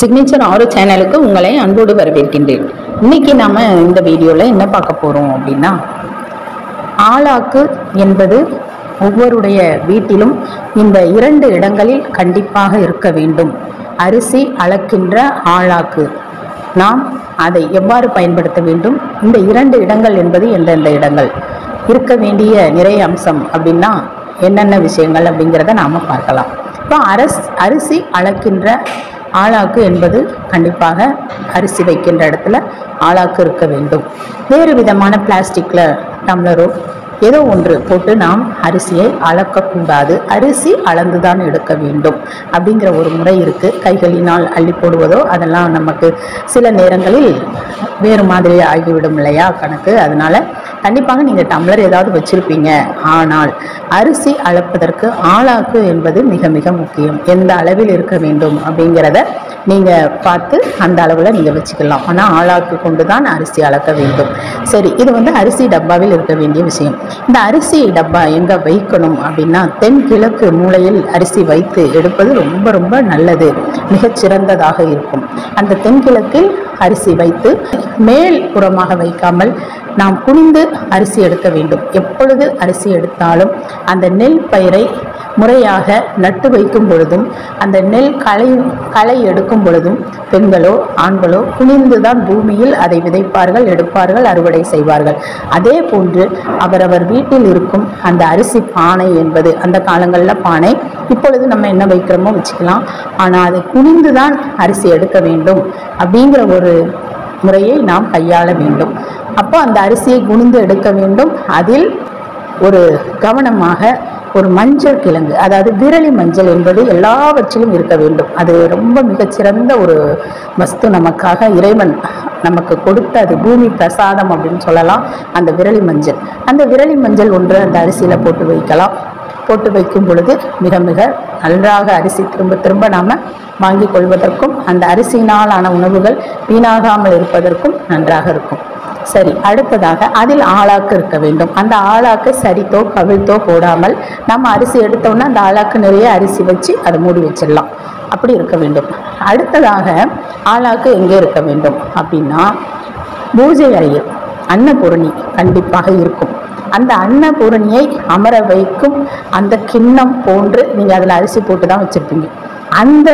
signature ஆறு சேனலுக்கு உங்களை அன்போடு வரவேற்கின்றேன் இன்னைக்கு நாம இந்த வீடியோவில் என்ன பார்க்க போகிறோம் அப்படின்னா ஆளாக்கு என்பது ஒவ்வொருடைய வீட்டிலும் இந்த இரண்டு இடங்களில் கண்டிப்பாக இருக்க வேண்டும் அரிசி அளக்கின்ற ஆளாக்கு நாம் அதை எவ்வாறு பயன்படுத்த வேண்டும் இந்த இரண்டு இடங்கள் என்பது எந்தெந்த இடங்கள் இருக்க வேண்டிய நிறைய அம்சம் அப்படின்னா என்னென்ன விஷயங்கள் அப்படிங்கிறத நாம் பார்க்கலாம் இப்போ அரஸ் அரிசி அளக்கின்ற ஆளாக்கு என்பது கண்டிப்பாக அரிசி வைக்கின்ற இடத்துல ஆளாக்கு இருக்க வேண்டும் வேறு விதமான பிளாஸ்டிக்கில் டம்ளரோ ஏதோ ஒன்று போட்டு நாம் அரிசியை அளக்கக்கூடாது அரிசி அளந்துதான் எடுக்க வேண்டும் அப்படிங்கிற ஒரு முறை இருக்குது கைகளினால் அள்ளி போடுவதோ அதெல்லாம் நமக்கு சில நேரங்களில் வேறு மாதிரி ஆகிவிடும் இல்லையா கணக்கு அதனால கண்டிப்பாக நீங்கள் டம்ளர் ஏதாவது வச்சுருப்பீங்க ஆனால் அரிசி அளப்பதற்கு ஆளாக்கு என்பது மிக மிக முக்கியம் எந்த அளவில் இருக்க வேண்டும் அப்படிங்கிறத நீங்கள் பார்த்து அந்த அளவில் நீங்கள் வச்சுக்கலாம் ஆனால் ஆளாக்கு கொண்டு தான் அரிசி அளக்க வேண்டும் சரி இது வந்து அரிசி டப்பாவில் இருக்க வேண்டிய விஷயம் இந்த அரிசி டப்பா எங்கே வைக்கணும் அப்படின்னா தென்கிழக்கு மூலையில் அரிசி வைத்து எடுப்பது ரொம்ப ரொம்ப நல்லது மிகச்சிறந்ததாக இருக்கும் அந்த தென்கிழக்கில் அரிசி வைத்து மேல் புறமாக வைக்காமல் நாம் குனிந்து அரிசி எடுக்க வேண்டும் எப்பொழுது அரிசி எடுத்தாலும் அந்த நெல் பயிரை முறையாக நட்டு வைக்கும் பொழுதும் அந்த நெல் களை களை எடுக்கும் பொழுதும் பெண்களோ ஆண்களோ குனிந்து தான் பூமியில் அதை விதைப்பார்கள் எடுப்பார்கள் அறுவடை செய்வார்கள் அதே போன்று அவரவர் வீட்டில் இருக்கும் அந்த அரிசி பானை என்பது அந்த காலங்களில் பானை இப்பொழுது நம்ம என்ன வைக்கிறோமோ வச்சுக்கலாம் ஆனால் அதை குனிந்து தான் அரிசி எடுக்க வேண்டும் அப்படிங்கிற ஒரு முறையை நாம் கையாள வேண்டும் அப்போ அந்த அரிசியை குனிந்து எடுக்க வேண்டும் அதில் ஒரு கவனமாக ஒரு மஞ்சள் கிழங்கு அதாவது விரலி மஞ்சள் என்பது எல்லாவற்றிலும் இருக்க வேண்டும் அது ரொம்ப மிகச்சிறந்த ஒரு வஸ்து நமக்காக இறைவன் நமக்கு கொடுத்த அது பூமி பிரசாதம் அப்படின்னு சொல்லலாம் அந்த விரலி மஞ்சள் அந்த விரலி மஞ்சள் ஒன்று அந்த அரிசியில் போட்டு வைக்கலாம் போட்டு வைக்கும் பொழுது மிக மிக நன்றாக அரிசி திரும்ப திரும்ப நாம் வாங்கி கொள்வதற்கும் அந்த அரிசியினால் ஆன உணவுகள் வீணாகாமல் இருப்பதற்கும் நன்றாக இருக்கும் சரி அடுத்ததாக அதில் ஆளாக்கு இருக்க வேண்டும் அந்த ஆளாக்கு சரித்தோ கவிழ்த்தோ போடாமல் நம்ம அரிசி எடுத்தோம்னா அந்த ஆளாக்கு நிறைய அரிசி வச்சு அதை மூடி வச்சிடலாம் அப்படி இருக்க வேண்டும் அடுத்ததாக ஆளாக்கு எங்கே இருக்க வேண்டும் அப்படின்னா பூஜை அறையில் அன்னபூரணி கண்டிப்பாக இருக்கும் அந்த அன்னபூரணியை அமர வைக்கும் அந்த கிண்ணம் போன்று நீங்கள் அதில் அரிசி போட்டு தான் வச்சுருப்பீங்க அந்த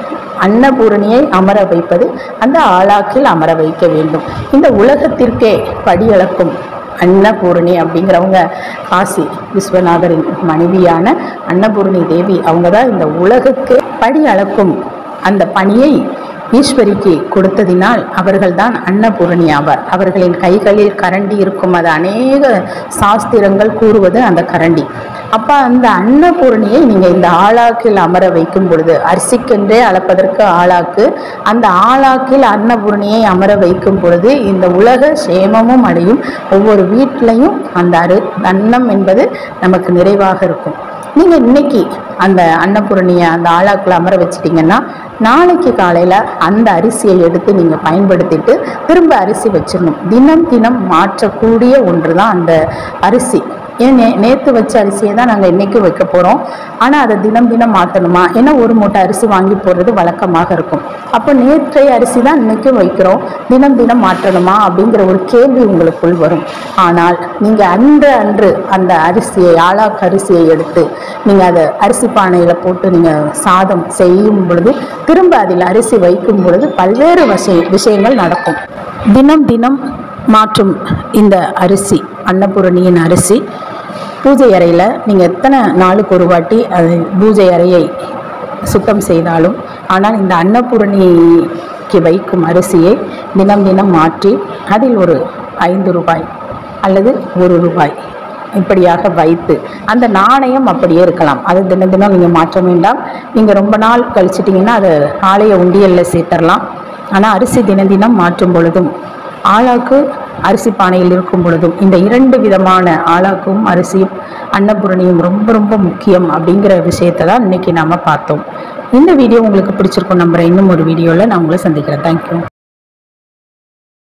அன்னபூரணியை அமர வைப்பது அந்த ஆளாக்கில் அமர வைக்க வேண்டும் இந்த உலகத்திற்கே படியளக்கும் அன்னபூரணி அப்படிங்கிறவங்க காசி விஸ்வநாதரின் மனைவியான அன்னபூரணி தேவி அவங்க தான் இந்த உலகுக்கு படி அளக்கும் அந்த பணியை ஈஸ்வரிக்கு கொடுத்ததினால் அவர்கள்தான் அன்னபூரணி ஆவார் அவர்களின் கைகளில் கரண்டி இருக்கும் அது அநேக சாஸ்திரங்கள் கூறுவது அந்த கரண்டி அப்போ அந்த அன்னபூரணியை நீங்கள் இந்த ஆளாக்கில் அமர வைக்கும் பொழுது அரிசிக்கென்றே அளப்பதற்கு ஆளாக்கு அந்த ஆளாக்கில் அன்னபூரணியை அமர வைக்கும் பொழுது இந்த உலக சேமமும் அடையும் ஒவ்வொரு வீட்டிலையும் அந்த அரு அன்னம் என்பது நமக்கு நிறைவாக இருக்கும் நீங்கள் இன்னைக்கு அந்த அன்னபூரணியை அந்த ஆளாக்கில் அமர வச்சிட்டிங்கன்னா நாளைக்கு காலையில் அந்த அரிசியை எடுத்து நீங்கள் பயன்படுத்திட்டு திரும்ப அரிசி வச்சிடணும் தினம் தினம் மாற்றக்கூடிய ஒன்று தான் அந்த அரிசி ஏன் நே நேற்று வச்ச அரிசியை தான் நாங்கள் இன்றைக்கும் வைக்க போகிறோம் ஆனால் அதை தினம் தினம் மாற்றணுமா ஏன்னா ஒரு மூட்டை அரிசி வாங்கி போடுறது வழக்கமாக இருக்கும் அப்போ நேற்றைய அரிசி தான் இன்றைக்கும் வைக்கிறோம் தினம் தினம் மாற்றணுமா அப்படிங்கிற ஒரு கேள்வி உங்களுக்குள் வரும் ஆனால் நீங்கள் அன்று அன்று அந்த அரிசியை ஆளாக்கு அரிசியை எடுத்து நீங்கள் அதை அரிசி பானையில் போட்டு நீங்கள் சாதம் செய்யும் பொழுது திரும்ப அதில் அரிசி வைக்கும் பொழுது பல்வேறு விஷய விஷயங்கள் நடக்கும் தினம் தினம் மாற்றும் இந்த அரிசி அன்னபூரணியின் அரிசி பூஜை அறையில் நீங்கள் எத்தனை நாளுக்கு ஒரு வாட்டி அது பூஜை அறையை சுத்தம் செய்தாலும் ஆனால் இந்த அன்னபூரணிக்கு வைக்கும் அரிசியை தினம் தினம் மாற்றி அதில் ஒரு ஐந்து ரூபாய் அல்லது ஒரு ரூபாய் இப்படியாக வைத்து அந்த நாணயம் அப்படியே இருக்கலாம் அது தினம் தினம் நீங்கள் மாற்ற வேண்டாம் நீங்கள் ரொம்ப நாள் கழிச்சிட்டிங்கன்னா அதை ஆலய உண்டியலில் சேர்த்துடலாம் ஆனால் அரிசி தினம் தினம் மாற்றும் பொழுதும் ஆளாக்கு அரிசி பானையில் இருக்கும் பொழுதும் இந்த இரண்டு விதமான ஆளாக்கும் அரிசியும் அன்னபூரணியும் ரொம்ப ரொம்ப முக்கியம் அப்படிங்கிற விஷயத்தை தான் இன்னைக்கு நாம் பார்த்தோம் இந்த வீடியோ உங்களுக்கு பிடிச்சிருக்கும் நம்புறேன் இன்னும் ஒரு வீடியோவில் நான் உங்களை சந்திக்கிறேன் தேங்க்யூ